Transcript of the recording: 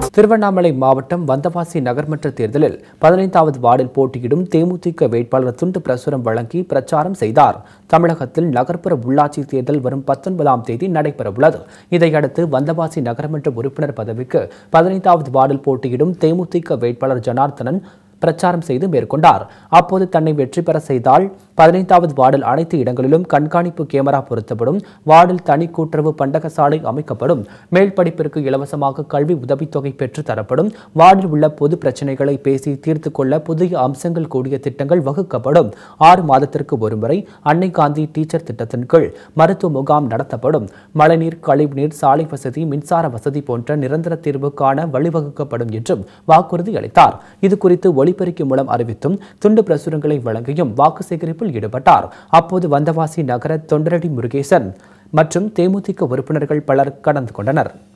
திருவண்ணாமலை மாவட்டம் வந்தவாசி நகர்மன்ற தேர்தலில் பதினைந்தாவது வார்டில் போட்டியிடும் தேமுதிக வேட்பாளர் துண்டு பிரசுரம் வழங்கி பிரச்சாரம் செய்தார் தமிழகத்தில் நகர்ப்புற உள்ளாட்சி தேர்தல் வரும் பத்தொன்பதாம் தேதி நடைபெறவுள்ளது இதையடுத்து வந்தவாசி நகரமன்ற உறுப்பினர் பதவிக்கு பதினைந்தாவது வார்டில் போட்டியிடும் தேமுதிக வேட்பாளர் ஜனார்த்தனன் பிரச்சாரம் செய்து மேற்கொண்டார் அப்போது தன்னை வெற்றி பெற செய்தால் பதினைந்தாவது வார்டில் அனைத்து இடங்களிலும் கண்காணிப்பு கேமரா பொருத்தப்படும் வார்டில் தனி கூட்டுறவு பண்டகசாலை அமைக்கப்படும் மேல் படிப்பிற்கு இலவசமாக கல்வி உதவித்தொகை பெற்றுத் தரப்படும் வார்டில் உள்ள பொது பிரச்சனைகளை பேசி தீர்த்து கொள்ள புதிய அம்சங்கள் கூடிய திட்டங்கள் வகுக்கப்படும் ஆறு மாதத்திற்கு ஒருமுறை அன்னை காந்தி டீச்சர் திட்டத்தின் கீழ் மருத்துவ முகாம் நடத்தப்படும் மழைநீர் கழிவுநீர் சாலை வசதி மின்சார வசதி போன்ற நிரந்தர தீர்வுக்கான வழிவகுக்கப்படும் என்றும் வாக்குறுதி அளித்தார் இது குறித்து ஒளிபெருக்கி மூலம் அறிவித்தும் துண்டு பிரசுரங்களை வழங்கியும் வாக்கு சேகரிப்பில் ஈடுபட்டார் அப்போது வந்தவாசி நகர தொண்டரடி முருகேசன் மற்றும் தேமுதிக உறுப்பினர்கள் பலர் கலந்து கொண்டனர்